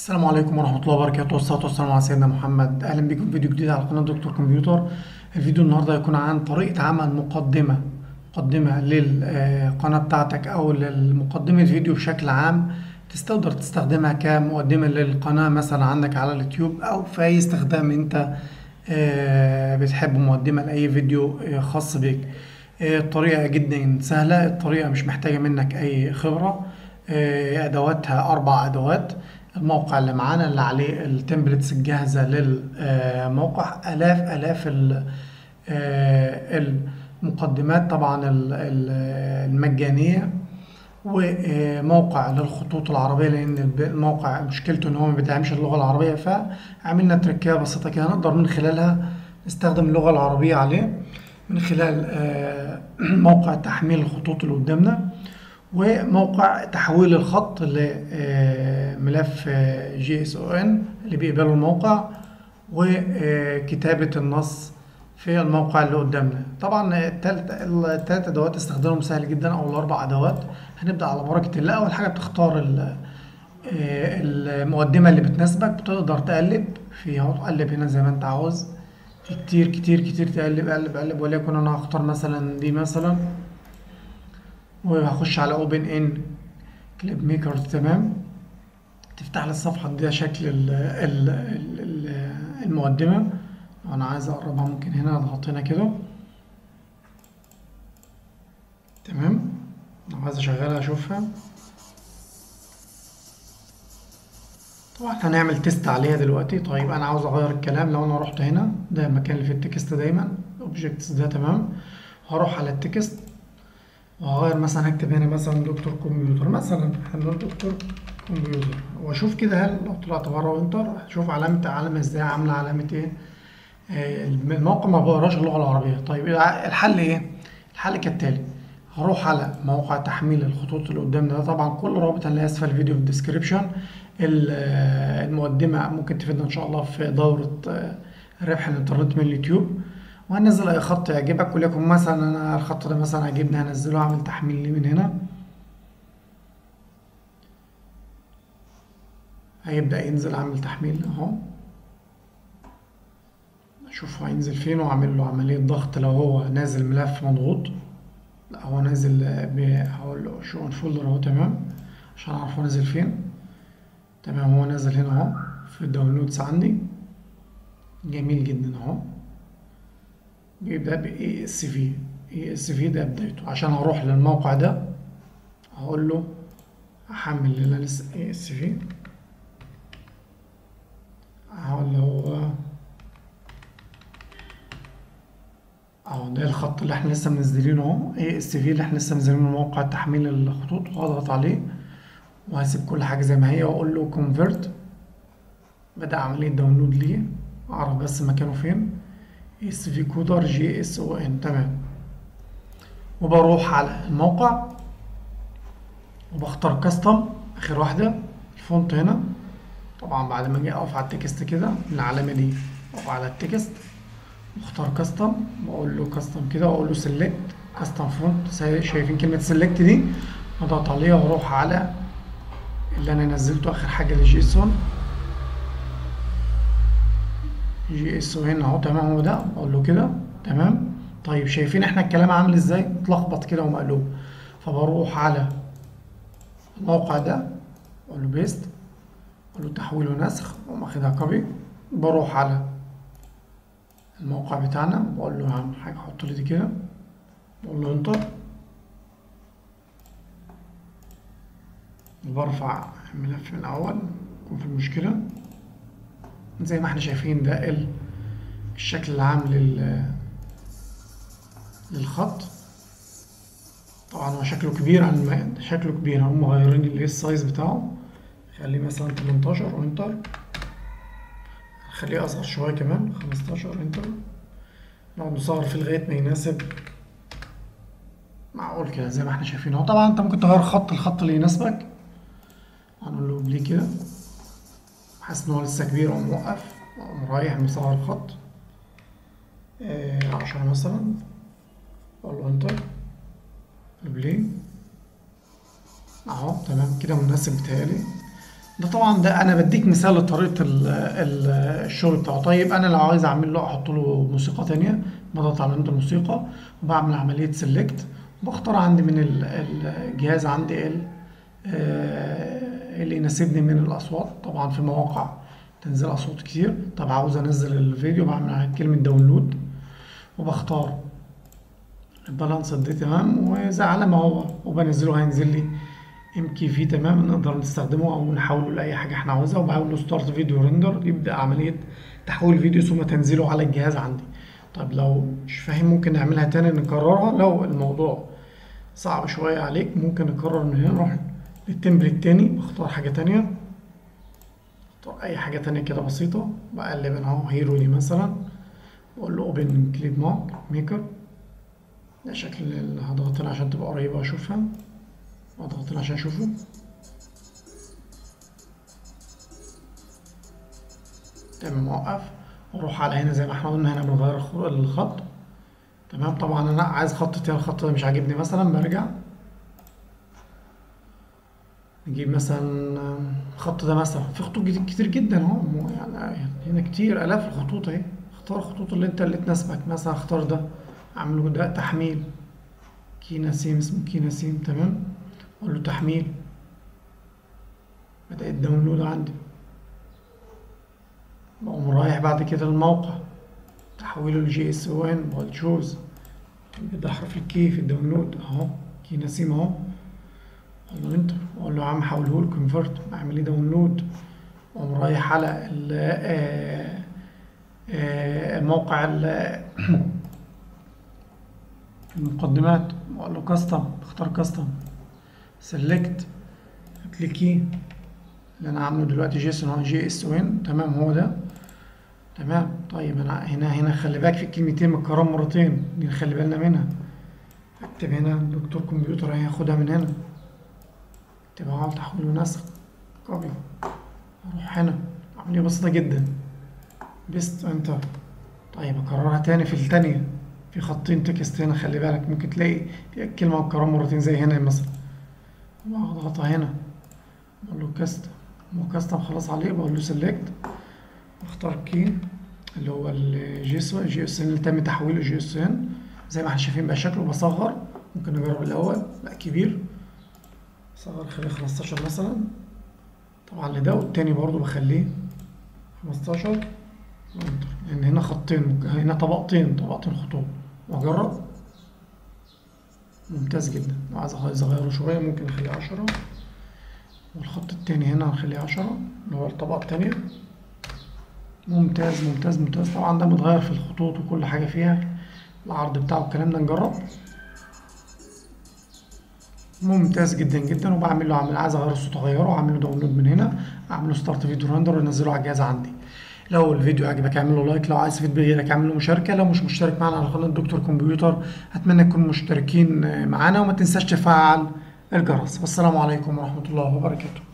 السلام عليكم ورحمة الله وبركاته والصلاة والسلام على سيدنا محمد أهلا بكم في فيديو جديد على قناة دكتور كمبيوتر الفيديو النهاردة هيكون عن طريقة عمل مقدمة مقدمة للقناة بتاعتك أو للمقدمة الفيديو بشكل عام تقدر تستخدمها كمقدمة للقناة مثلا عندك على اليوتيوب أو في أي استخدام أنت آه، بتحب مقدمة لأي فيديو آه، خاص بيك آه، الطريقة جدا سهلة الطريقة مش محتاجة منك أي خبرة آه، أدواتها أربع أدوات الموقع اللي معانا اللي عليه التمبلتس الجاهزة للموقع آلاف آلاف ال- آه، المقدمات طبعا ال- ال- المجانية وموقع للخطوط العربية لأن الب- الموقع مشكلته إن هو ما بيدعمش اللغة العربية فعملنا تركية بسيطة كده نقدر من خلالها نستخدم اللغة العربية عليه من خلال آه، موقع تحميل الخطوط اللي قدامنا وموقع تحويل الخط لملف جي اس او ان اللي بيقبله الموقع وكتابة النص في الموقع اللي قدامنا طبعا التلت التلات ادوات استخدامهم سهل جدا او الاربع ادوات هنبدا على بركه الله اول حاجه بتختار ال- آه، المقدمه اللي بتناسبك بتقدر تقلب فيها تقلب هنا زي ما انت عاوز في كتير كتير كتير تقلب قلب قلب وليكن انا هختار مثلا دي مثلا وهخش على اوبن ان كليب ميكر تمام تفتح لي الصفحة دي شكل ال ال ال ال المقدمة لو أنا عايز أقربها ممكن هنا أضغط هنا كده تمام لو عايز أشغلها أشوفها طبعا هنعمل تيست عليها دلوقتي طيب أنا عاوز أغير الكلام لو أنا رحت هنا ده المكان اللي فيه التكست دايما الأوبجكتس ده تمام هروح على التكست وهغير مثلا هكتب هنا مثلا دكتور كمبيوتر مثلا هنقول دكتور كمبيوتر واشوف كده هل لو طلعت بره وانتر هشوف علامة علامة ازاي عاملة علامة ايه آه، الموقع ما بيقراش اللغة العربية طيب الع- الحل ايه الحل كالتالي هروح على موقع تحميل الخطوط اللي قدامنا ده طبعا كل رابط هنلاقيه اسفل الفيديو في الديسكريبشن ال- آه، المقدمة ممكن تفيدنا ان شاء الله في دورة آه، ربح الانترنت من اليوتيوب وهنزل اي خط يعجبك وليكن مثلا انا الخط ده مثلا عجبني هنزله اعمل تحميل ليه من هنا هيبدأ ينزل اعمل تحميل اهو اشوف هينزل فين واعمل له عملية ضغط لو هو نازل ملف مضغوط لا هو نازل ب هقول له شو فولدر اهو تمام عشان اعرف هو نازل فين تمام هو نازل هنا اهو في الداونلودز عندي جميل جدا اهو بيبدأ ب ESV ESV ده بدايته عشان اروح للموقع ده هقول له احمل اللي انا لسه ESV هقول له هو اهو ده الخط اللي احنا لسه منزلينه اهو ESV اللي احنا لسه منزلينه من موقع تحميل الخطوط وهضغط عليه وهسيب كل حاجة زي ما هي واقول له convert بدأ عملية داونلود ليه اعرف بس مكانه فين اس في كودر جي اس او ان تمام وبروح على الموقع وبختار كاستم اخر واحدة الفونت هنا طبعا بعد ما اجي اقف على التكست كده العلامة دي اقف على التكست واختار كاستم واقول له كاستم كده واقول له سيلكت كاستم فونت شايفين كلمة سيلكت دي اضغط عليها واروح على اللي انا نزلته اخر حاجة لجيسون جي اس هنا اهو تمام هو ده اقول له كده تمام طيب شايفين احنا الكلام عامل ازاي متلخبط كده ومقلوب فبروح على الموقع ده اقول له بيست اقول له تحويل ونسخ واقوم واخدها كوبي بروح على الموقع بتاعنا بقول له اهم حاجه حط لي دي كده بقول له انتر برفع الملف من الاول يكون في المشكله زي ما احنا شايفين ده ال- الشكل العام لل للخط طبعا هو شكله كبير عن ما شكله كبير هم مغيرين اللي هي السايز بتاعه خليه مثلا 18 وانتر خليه اصغر شويه كمان 15 انتر نقعد نصغر فيه لغايه ما يناسب معقول كده زي ما احنا شايفين اهو طبعا انت ممكن تغير خط الخط اللي يناسبك هنقول له بليه كده حاسس ان هو لسه كبير اقوم موقف اقوم رايح مصغر الخط آه عشرة مثلا اقول له انتر بلاي اهو تمام كده مناسب بتهيألي ده طبعا ده انا بديك مثال لطريقه ال- ال- الشغل بتاعه طيب انا لو عايز اعمل له احط له موسيقى تانية بضغط على علامه الموسيقى وبعمل عمليه سيلكت بختار عندي من ال- الجهاز عندي ال آه، اللي يناسبني من الاصوات طبعا في مواقع تنزل اصوات كتير طب عاوز انزل الفيديو بعمل على كلمه داونلود وبختار البالانس دي تمام وزي على ما هو وبنزله هينزل لي ام كي في تمام نقدر نستخدمه او نحوله لاي حاجه احنا عاوزها وبعمل له ستارت فيديو ريندر يبدا عمليه تحويل الفيديو ثم تنزيله على الجهاز عندي طيب لو مش فاهم ممكن نعملها تاني نكررها لو الموضوع صعب شويه عليك ممكن نكرر من هنا نروح للتمبلت تاني بختار حاجه تانية اختار اي حاجه تانية كده بسيطه بقلب انا اهو هيرو دي مثلا واقول له اوبن كليب مارك ميكر ده شكل اللي هضغط هنا عشان تبقى قريبة أشوفها أضغط هنا عشان أشوفه تمام أوقف وأروح على هنا زي ما احنا قلنا هنا بنغير الخ- الخط تمام طبعا أنا عايز خط تاني الخط ده مش عاجبني مثلا برجع نجيب مثلا الخط ده مثلا في خطوط جد- كتير جدا اهو مو- يعني هنا كتير آلاف الخطوط اهي اختار الخطوط اللي انت اللي تناسبك مثلا اختار ده اعمله ده تحميل كينا سيم اسمه كينا سيم تمام اقول له تحميل بدأ الداونلود عندي بقوم رايح بعد كده الموقع تحويله لجي اس او ان بقول تشوز ده حرف الكي في الداونلود اهو كينا سيم اهو اقول له انتر اقول له يا عم حوله لي كونفرت اعمل لي داونلود واقوم رايح على ال- آه، آه، موقع ال- المقدمات واقول له كاستم اختار كاستم سيلكت كليكي اللي انا عامله دلوقتي جيسون هو جي اس او ان تمام هو ده تمام طيب انا هنا هنا خلي بالك في كلمتين متكررة مرتين دي نخلي بالنا منها اكتب هنا دكتور كمبيوتر هياخدها من هنا اكتب اهو تحويل ونسخ كوبي اروح هنا عملية بسيطة جدا بيست انتر طيب اكررها تاني في التانية في خطين تكست هنا خلي بالك ممكن تلاقي في كلمة متكررة مرتين زي هنا مثلا واضغطها هنا بقول له كاستم هو كاستم خلاص عليه بقول له سيلكت اختار كي اللي هو الجي اس جي اس ان اللي تم تحويله جي اس ان زي ما احنا شايفين بقى شكله بصغر ممكن نجرب الاول بقى كبير صغر خليه 15 مثلا طبعا لده والتاني برضو بخليه 15 وانتر لان هنا خطين هنا طبقتين طبقتين خطوط واجرب ممتاز جدا لو عايز عايز اغيره شويه ممكن اخليه 10 والخط التاني هنا هنخليه 10 اللي هو الطبقه التانيه ممتاز ممتاز ممتاز طبعا ده متغير في الخطوط وكل حاجه فيها العرض بتاعه الكلام ده نجرب ممتاز جدا جدا وبعمل له عامل عايز اغير الصوت اغيره واعمل له داونلود من هنا اعمل له ستارت فيديو رندر وانزله على الجهاز عندي لو الفيديو عجبك اعمل له لايك لو عايز تفيد بغيرك اعمل له مشاركه لو مش مشترك معنا على قناه دكتور كمبيوتر اتمنى تكونوا مشتركين معانا وما تنساش تفعل الجرس والسلام عليكم ورحمه الله وبركاته